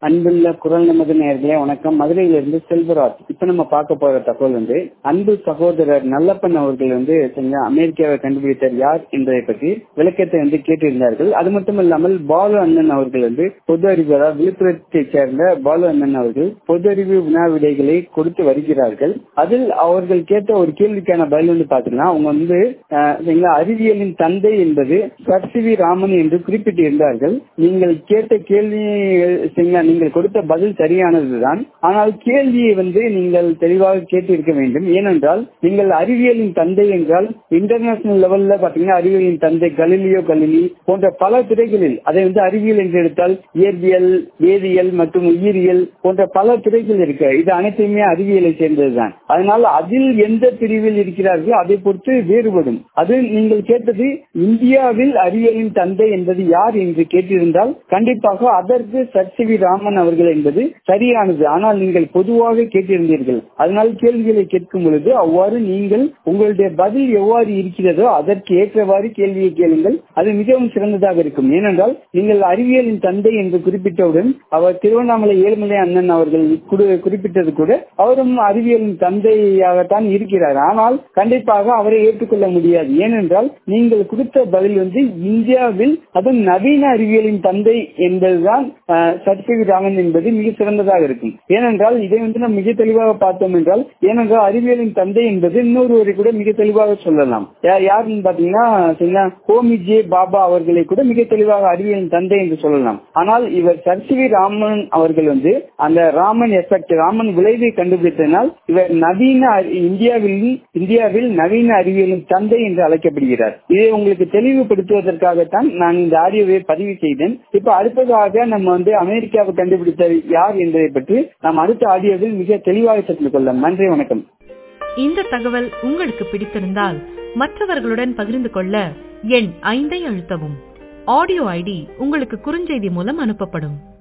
அன்புள்ள குரல் நமது நேர்களே வணக்கம் மதுரையிலிருந்து செல்வராஜ் இப்ப நம்ம பார்க்க போற தகவல் வந்து அன்பு சகோதரர் நல்லப்பன் அவர்கள் வந்து சரிங்களா, அமெரிக்காவை கண்டுபிடித்தார் யார் என்பதை பற்றி விளக்கத்தை வந்து கேட்டிருந்தார்கள் அது மட்டும் இல்லாமல் பாலு அண்ணன் அவர்கள் வந்து பொது அறிவு அதாவது விழுப்புரத்தை சேர்ந்த பாலு அண்ணன் அவர்கள் பொது அறிவு வினா விடைகளை கொடுத்து வருகிறார்கள் அதில் அவர்கள் கேட்ட ஒரு கேள்விக்கான பதில் வந்து பாத்தீங்கன்னா அவங்க வந்து அஹ், சரிங்களா, அறிவியலின் தந்தை என்பது சர் சி வி ராமன் என்று குறிப்பிட்டிருந்தார்கள் நீங்கள் கேட்ட கேள்வி சரிங்களா, நீங்கள் கொடுத்த பதில் சரியானதுதான் ஆனால் கேள்வியை வந்து நீங்கள் தெளிவாக கேட்டிருக்க வேண்டும் ஏனென்றால் நீங்கள் அறிவியலின் தந்தை என்றால் இன்டர்நேஷனல் லெவல்ல பாத்தீங்கன்னா அறிவியலின் தந்தை கலிலியோ கலிலி போன்ற பல துறைகளில் அதை வந்து அறிவியல் என்று எடுத்தால் இயற்பியல் வேதியியல் மற்றும் உயிரியல் போன்ற பல துறைகள் இருக்கு இது அனைத்துமே அறிவியலை சேர்ந்ததுதான் அதனால் அதில் எந்த பிரிவில் இருக்கிறார்களோ அதை பொறுத்து வேறுபடும் அது நீங்கள் கேட்டது இந்தியாவில் அறிவியலின் தந்தை என்பது யார் என்று கேட்டிருந்தால் கண்டிப்பாக அதற்கு சர் சி வி ராமன் அவர்கள் என்பது சரியானது ஆனால் நீங்கள் பொதுவாக கேட்டிருந்தீர்கள் அதனால் கேள்விகளை கேட்கும் பொழுது அவ்வாறு நீங்கள் உங்களுடைய பதில் எவ்வாறு இருக்கிறதோ அதற்கு ஏற்றவாறு கேள்வியை கேளுங்கள் அது மிகவும் சிறந்ததாக இருக்கும் ஏனென்றால் நீங்கள் அறிவியலின் தந்தை என்று குறிப்பிட்டவுடன் அவர் திருவண்ணாமலை ஏழுமலை அண்ணன் அவர்கள் குடு- குறிப்பிட்டது கூட அவரும் அறிவியலின் தந்தையாகத்தான் இருக்கிறார் ஆனால் கண்டிப்பாக அவரை ஏற்றுக்கொள்ள முடியாது ஏனென்றால் நீங்கள் கொடுத்த பதில் வந்து இந்தியாவில் அதுவும் நவீன அறிவியலின் தந்தை என்பதுதான் சத்யவி ராமன் என்பது மிக சிறந்ததாக இருக்கும் ஏனென்றால் இதை வந்து நாம் மிக தெளிவாக பார்த்தோம் என்றால் ஏனென்றால் அறிவியலின் தந்தை என்பது இன்னொருவரை கூட மிக தெளிவாக சொல்லலாம் யா- யாருன்னு பாத்தீங்கன்னா சரிங்களா, ஹோமி ஜே பாபா அவர்களை கூட மிக தெளிவாக அறிவியலின் தந்தை என்று சொல்லலாம் ஆனால் இவர் சர்சிவி ராமன் அவர்கள் வந்து அந்த ராமன் எஃபெக்ட் ராமன் விளைவை கண்டுபிடித்ததனால் இவர் நவீன அறி- இந்தியாவில் இந்தியாவில் நவீன அறிவியலின் தந்தை என்று அழைக்கப்படுகிறார் இதை உங்களுக்கு தெளிவுபடுத்துவதற்காகத்தான் நான் இந்த ஆடியோவை பதிவு செய்தேன் இப்ப அடுத்ததாக நம்ம வந்து அமெரிக்காவை கண்டுபிடித்த யார் என்பதை பற்றி நாம் அடுத்த ஆடியோவில் மிக தெளிவாக தெரிந்து கொள்ளலாம் நன்றி வணக்கம் இந்த தகவல் உங்களுக்கு பிடித்திருந்தால் மற்றவர்களுடன் பகிர்ந்து கொள்ள எண் ஐந்தை அழுத்தவும் ஆடியோ ஐடி உங்களுக்கு குறுஞ்செய்தி மூலம் அனுப்பப்படும்